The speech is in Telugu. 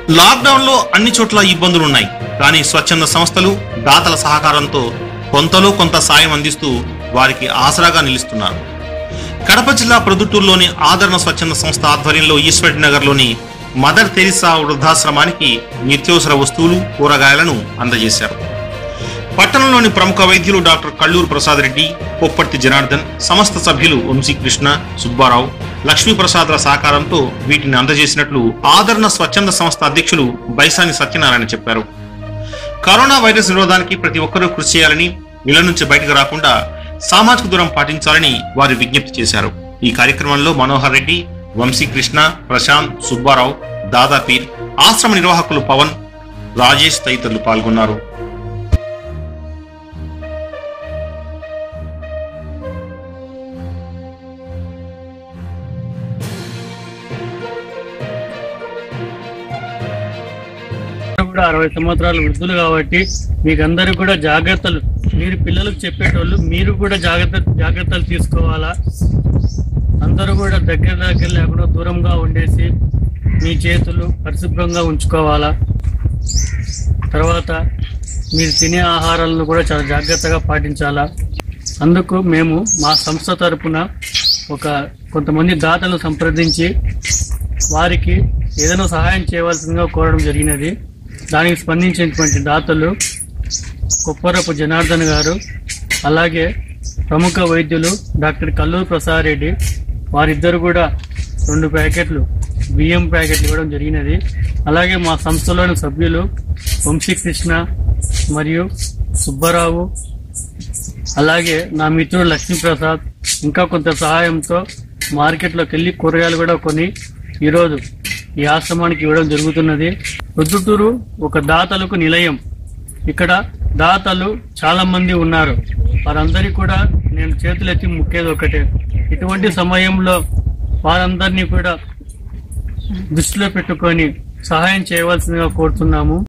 లాక్డౌన్ లో అన్ని చోట్ల ఇబ్బందులున్నాయి కానీ స్వచ్ఛంద సంస్థలు దాతల సహకారంతో కొంతలో కొంత సాయం అందిస్తూ వారికి ఆసరాగా నిలుస్తున్నారు కడప జిల్లా ప్రొద్దుటూరులోని ఆదరణ స్వచ్ఛంద సంస్థ ఆధ్వర్యంలో ఈశ్వరి నగర్లోని మదర్ తెరిసా వృద్ధాశ్రమానికి నిత్యావసర వస్తువులు కూరగాయలను అందజేశారు పట్టణంలోని ప్రముఖ వైద్యులు డాక్టర్ కల్లూరు ప్రసాద్ రెడ్డి కొప్పర్తి జనార్దన్ సమస్త సభ్యులు వంశీకృష్ణ సుబ్బారావు లక్ష్మీప్రసాద్ల సహకారంతో వీటిని అందజేసినట్లు ఆదరణ స్వచ్ఛంద సంస్థ అధ్యక్షులు బైసాని సత్యనారాయణ చెప్పారు కరోనా వైరస్ నిరోధానికి ప్రతి ఒక్కరూ కృషి చేయాలని ఇళ్ల నుంచి బయటకు రాకుండా సామాజిక దూరం పాటించాలని వారు విజ్ఞప్తి చేశారు ఈ కార్యక్రమంలో మనోహర్ రెడ్డి వంశీకృష్ణ ప్రశాంత్ సుబ్బారావు దాదాపీర్ ఆశ్రమ నిర్వాహకులు పవన్ రాజేష్ తదితరులు పాల్గొన్నారు కూడా అరవై సంవత్సరాలు వృద్ధులు కాబట్టి మీకు అందరూ కూడా జాగ్రత్తలు మీరు పిల్లలకు చెప్పేటోళ్ళు మీరు కూడా జాగ్రత్త జాగ్రత్తలు తీసుకోవాలా అందరూ కూడా దగ్గర దగ్గర లేకుండా దూరంగా ఉండేసి మీ చేతులు పరిశుభ్రంగా ఉంచుకోవాలా తర్వాత మీరు తినే ఆహారాలను కూడా చాలా జాగ్రత్తగా పాటించాలా అందుకు మేము మా సంస్థ తరపున ఒక కొంతమంది దాతలను సంప్రదించి వారికి ఏదైనా సహాయం చేయవలసిందిగా కోరడం జరిగినది దానికి స్పందించినటువంటి దాతలు కొప్పరపు జనార్దన్ గారు అలాగే ప్రముఖ వైద్యులు డాక్టర్ కల్లూరు ప్రసాద్ రెడ్డి వారిద్దరు కూడా రెండు ప్యాకెట్లు బియ్యం ప్యాకెట్లు ఇవ్వడం జరిగినది అలాగే మా సంస్థలోని సభ్యులు వంశీకృష్ణ మరియు సుబ్బారావు అలాగే నా మిత్రుడు లక్ష్మీప్రసాద్ ఇంకా కొంత సహాయంతో మార్కెట్లోకి వెళ్ళి కూరగాయలు కూడా కొని ఈరోజు ఈ ఆశ్రమానికి ఇవ్వడం జరుగుతున్నది ప్రొద్దుటూరు ఒక దాతలకు నిలయం ఇక్కడ దాతలు చాలా మంది ఉన్నారు వారందరికీ కూడా నేను చేతులెత్తి ముక్కేది ఒకటే ఇటువంటి సమయంలో వారందరినీ కూడా దృష్టిలో పెట్టుకొని సహాయం చేయవలసిందిగా కోరుతున్నాము